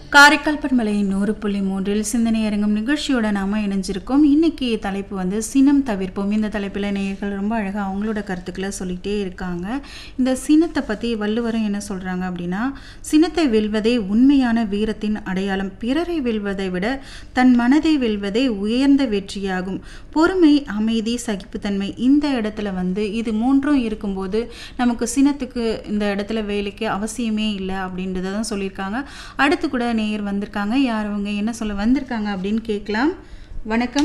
காரைக்கால் பண்பலை நூறு புள்ளி மூன்றில் சிந்தனை அரங்கம் நிகழ்ச்சியோட நாம இணைஞ்சிருக்கோம் இன்னைக்கு தலைப்பு வந்து சினம் தவிர்ப்போம் இந்த தலைப்பில் நேயர்கள் ரொம்ப அழகாக அவங்களோட கருத்துக்களை சொல்லிகிட்டே இருக்காங்க இந்த சினத்தை பற்றி வள்ளுவரும் என்ன சொல்கிறாங்க அப்படின்னா சினத்தை வெல்வதே உண்மையான வீரத்தின் அடையாளம் பிறரை வெல்வதை விட தன் மனதை வெல்வதே உயர்ந்த வெற்றியாகும் பொறுமை அமைதி சகிப்புத்தன்மை இந்த இடத்துல வந்து இது மூன்றும் இருக்கும்போது நமக்கு சினத்துக்கு இந்த இடத்துல வேலைக்கு அவசியமே இல்லை அப்படின்றத தான் சொல்லியிருக்காங்க அடுத்து கூட நேயர் வந்திருக்காங்க யார் அவங்க என்ன சொல்ல வந்திருக்காங்க அப்படின்னு கேட்கலாம் வணக்கம்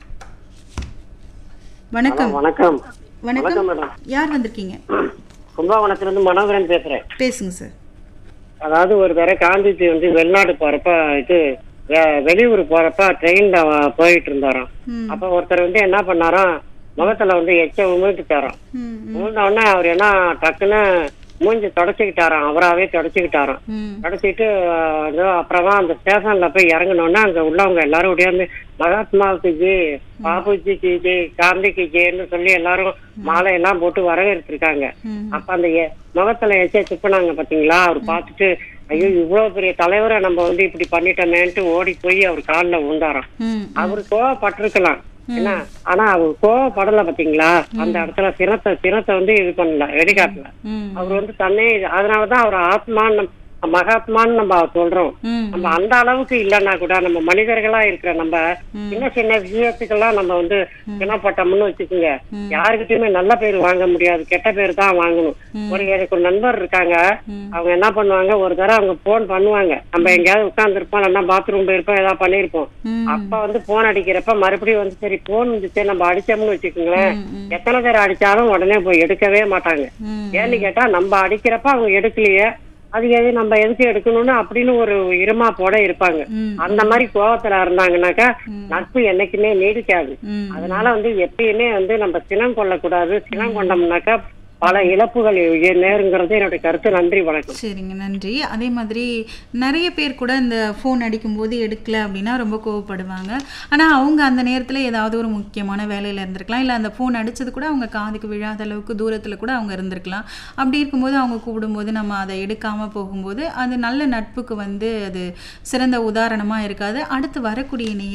வணக்கம் வணக்கம் வணக்கம் வணக்கம் மேடம் யார் வந்திருக்கீங்க கும்பகோணத்துல இருந்து மனோகரன் பேசுறேன் பேசுங்க சார் அதாவது ஒரு தடவை காந்திஜி வந்து வெளிநாடு போறப்ப இது வெ- வெளியூர் போறப்ப ட்ரெயின்ல போயிட்டு இருந்தாராம் ம் அப்ப ஒருத்தர் வந்து என்ன பண்ணாராம் முகத்துல வந்து எச்ச உமிழ்ந்துட்டாராம் ம் ம், உமிழ்ந்த உடனே அவர் என்ன டக்குன்னு மூஞ்சி தொடச்சிக்கிட்டாராம் அவராவே தொடச்சிக்கிட்டாராம் ம் தொடச்சிட்டு அஹ், இதோ அப்புறமா அந்த ஸ்டேஷன்ல போய் இறங்கினோடனே அங்க உள்ளவங்க எல்லாரும் உடையாந்து மகாத்மாவுக்கு ஜி பாபுஜி கி ஜி காந்திக்கு ஜின்னு சொல்லி எல்லாரும் மாலை எல்லாம் போட்டு வரவேற்றிருக்காங்க ம் அப்ப அந்த எ- முகத்துல எச்ச துப்புனாங்க பாத்தீங்களா அவர் பார்த்துட்டு ஐயோ இவ்வளவு பெரிய தலைவரை நம்ம வந்து இப்படி பண்ணிட்டோமேன்ட்டு ஓடி போய் அவர் காலில் விழுந்தாராம் ம் அவரு கோவப்பட்டிருக்கலாம் என்ன ஆனா அவர் கோவப்படல பாத்தீங்களா அந்த இடத்துல சினத்தை சினத்தை வந்து இது பண்ணல வெளிக்காட்டல ம் அவர் வந்து தன்னை அதனாலதான் அவர் ஆத்மான்னு நம்ம- மகாத்மான்னு நம்ம சொல்றோம் ம் நம்ம அந்த அளவுக்கு இல்லைன்னா கூட நம்ம மனிதர்களா இருக்கிற நம்ம சின்ன சின்ன விஷயத்துக்கெல்லாம் நம்ம வந்து சினப்பட்டோம்னு வச்சுக்கோங்க யாருக்கிட்டயுமே நல்ல பேர் வாங்க முடியாது கெட்ட பேர் தான் வாங்கணும் ஒரு எனக்கு ஒரு நண்பர் இருக்காங்க ம். அவங்க என்ன பண்ணுவாங்க ஒரு தடவை அவங்க போன் பண்ணுவாங்க நம்ம எங்கேயாவது உட்கார்ந்துருப்போம் இல்லைன்னா பாத்ரூம் போயிருப்போம் ஏதாவது பண்ணிருப்போம் ம் அப்ப வந்து போன் அடிக்கிறப்ப மறுபடியும் வந்து சரி போன் வந்துச்சு நம்ம அடிச்சோம்னு வச்சுக்கோங்களேன் ம், ம். எத்தனை பேர் அடிச்சாலும் உடனே போய் எடுக்கவே மாட்டாங்க ம் ஏன்னு கேட்டா நம்ம அடிக்கிறப்ப அவங்க எடுக்கலையே அது எது நம்ம எதுக்கு எடுக்கணும்னு அப்படின்னு ஒரு இருமா போட இருப்பாங்க ம் அந்த மாதிரி கோவத்துல இருந்தாங்கன்னாக்கா நட்பு என்னைக்குமே நீடிக்காது ம் அதனால வந்து எப்பயுமே வந்து நம்ம சினம் கொள்ளக்கூடாது சினம் கொண்டோம்னாக்கா பல இழப்புகள் எ- நேருங்கிறது என்னுடைய கருத்து நன்றி வணக்கம் சரிங்க நன்றி அதே மாதிரி நிறைய பேர் கூட இந்த ஃபோன் அடிக்கும்போது எடுக்கல அப்படின்னா ரொம்ப கோவப்படுவாங்க ஆனால் அவங்க அந்த நேரத்தில் ஏதாவது ஒரு முக்கியமான வேலையில் இருந்திருக்கலாம் இல்லை அந்த ஃபோன் அடித்தது கூட அவங்க காதுக்கு விழாத அளவுக்கு தூரத்தில் கூட அவங்க இருந்திருக்கலாம் அப்படி இருக்கும்போது அவங்க கூப்பிடும்போது நம்ம அதை எடுக்காமல் போகும்போது அது நல்ல நட்புக்கு வந்து அது சிறந்த உதாரணமாக இருக்காது அடுத்து வரக்கூடிய